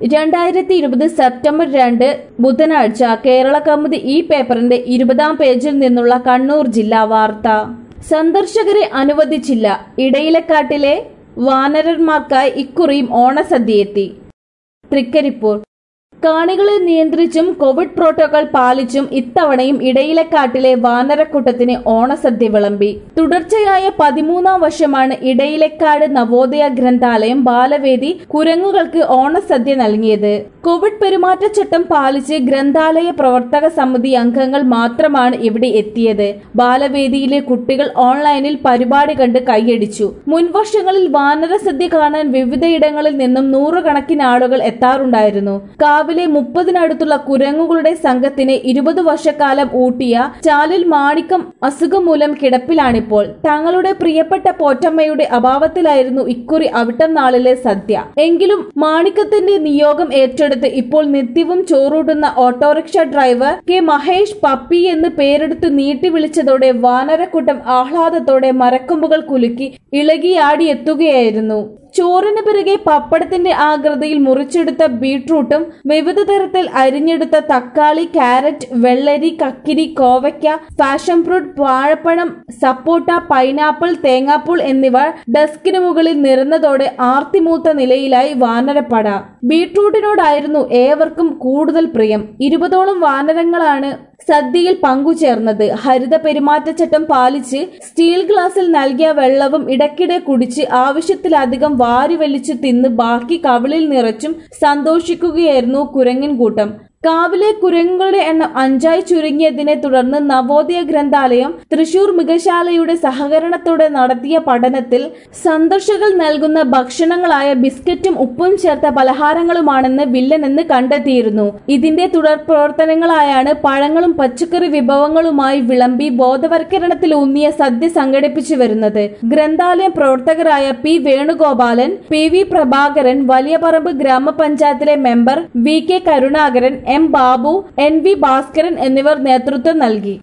രണ്ടായിരത്തി ഇരുപത് സെപ്റ്റംബർ രണ്ട് ബുധനാഴ്ച കേരള കൗമുദി ഈ പേപ്പറിന്റെ ഇരുപതാം പേജിൽ നിന്നുള്ള കണ്ണൂർ ജില്ലാ വാർത്ത സന്ദർശകരെ അനുവദിച്ചില്ല ഇടയിലക്കാട്ടിലെ വാനരന്മാർക്കായി ഇക്കുറിയും ഓണസദ്യയെത്തി തൃക്കരിപ്പൂർ കാണികളെ നിയന്ത്രിച്ചും കോവിഡ് പ്രോട്ടോകോൾ പാലിച്ചും ഇത്തവണയും ഇടയിലക്കാട്ടിലെ വാനരക്കൂട്ടത്തിന് ഓണസദ്യ വിളമ്പി തുടർച്ചയായ പതിമൂന്നാം വർഷമാണ് ഇടയിലക്കാട് നവോദയ ഗ്രന്ഥാലയം ബാലവേദി കുരങ്ങുകൾക്ക് ഓണസദ്യ നൽകിയത് കോവിഡ് പെരുമാറ്റച്ചട്ടം പാലിച്ച് ഗ്രന്ഥാലയ പ്രവർത്തക സമിതി അംഗങ്ങൾ മാത്രമാണ് ഇവിടെ എത്തിയത് ബാലവേദിയിലെ കുട്ടികൾ ഓൺലൈനിൽ പരിപാടി കണ്ട് കൈയടിച്ചു മുൻവർഷങ്ങളിൽ വാനരസദ്യ കാണാൻ വിവിധയിടങ്ങളിൽ നിന്നും നൂറുകണക്കിന് ആളുകൾ എത്താറുണ്ടായിരുന്നു കാവിലെ മുപ്പതിനടുത്തുള്ള കുരങ്ങുകളുടെ സംഘത്തിന് ഇരുപത് വർഷക്കാലം ഊട്ടിയ ചാലിൽ മാണിക്കം അസുഖം മൂലം കിടപ്പിലാണിപ്പോൾ തങ്ങളുടെ പ്രിയപ്പെട്ട പോറ്റമ്മയുടെ അഭാവത്തിലായിരുന്നു ഇക്കുറി അവിട്ടം നാളിലെ സദ്യ എങ്കിലും മാണിക്കത്തിന്റെ നിയോഗം ഏറ്റെടുത്ത് ഇപ്പോൾ നിത്യവും ചോറൂട്ടുന്ന autorickshaw driver K Mahesh Pappy എന്ന് പേരെടുത്ത് നീട്ടി വിളിച്ചതോടെ വാനരക്കൂട്ടം ആഹ്ലാദത്തോടെ മരക്കൊമ്പുകൾ കുലുക്കി ഇളകിയാടി എത്തുകയായിരുന്നു ചോറിന് പിറകെ പപ്പടത്തിന്റെ ആകൃതിയിൽ മുറിച്ചെടുത്ത ബീട്രൂട്ടും വിവിധ തരത്തിൽ അരിഞ്ഞെടുത്ത തക്കാളി കാരറ്റ് വെള്ളരി കക്കിരി കോവയ്ക്ക പാഷൻ ഫ്രൂട്ട് വാഴപ്പഴം സപ്പോട്ട പൈനാപ്പിൾ തേങ്ങാപ്പൂൾ എന്നിവ ഡെസ്കിന് മുകളിൽ നിരന്നതോടെ ആർത്തിമൂത്ത നിലയിലായി വാനരപ്പട ബീട്രൂട്ടിനോടായിരുന്നു ഏവർക്കും കൂടുതൽ പ്രിയം ഇരുപതോളം വാനരങ്ങളാണ് സദ്യയിൽ പങ്കുചേർന്നത് ഹരിത പെരുമാറ്റച്ചട്ടം പാലിച്ച് സ്റ്റീൽ ഗ്ലാസിൽ നൽകിയ വെള്ളവും ഇടയ്ക്കിടെ കുടിച്ച് ആവശ്യത്തിലധികം വാരി വലിച്ചു തിന്ന് ബാക്കി കവിളിൽ നിറച്ചും സന്തോഷിക്കുകയായിരുന്നു കുരങ്ങൻ കൂട്ടം കാവിലെ കുരങ്ങുകളുടെ എണ്ണം അഞ്ചായി ചുരുങ്ങിയതിനെ തുടർന്ന് നവോദയ ഗ്രന്ഥാലയം തൃശൂർ മൃഗശാലയുടെ സഹകരണത്തോടെ നടത്തിയ പഠനത്തിൽ സന്ദർശകർ നൽകുന്ന ഭക്ഷണങ്ങളായ ബിസ്ക്കറ്റും ഉപ്പും ചേർത്ത പലഹാരങ്ങളുമാണെന്ന് വില്ലനെന്ന് കണ്ടെത്തിയിരുന്നു ഇതിന്റെ തുടർ പ്രവർത്തനങ്ങളായാണ് പഴങ്ങളും പച്ചക്കറി വിഭവങ്ങളുമായി വിളമ്പി ബോധവൽക്കരണത്തിലൂന്നിയ സദ്യ സംഘടിപ്പിച്ചു വരുന്നത് ഗ്രന്ഥാലയം പ്രവർത്തകരായ P Venugopalan P V Prabhakaran Valiyaparamba ഗ്രാമപഞ്ചായത്തിലെ member V K Karunakaran M Babu N V Bhaskaran എന്നിവർ നേതൃത്വം നൽകി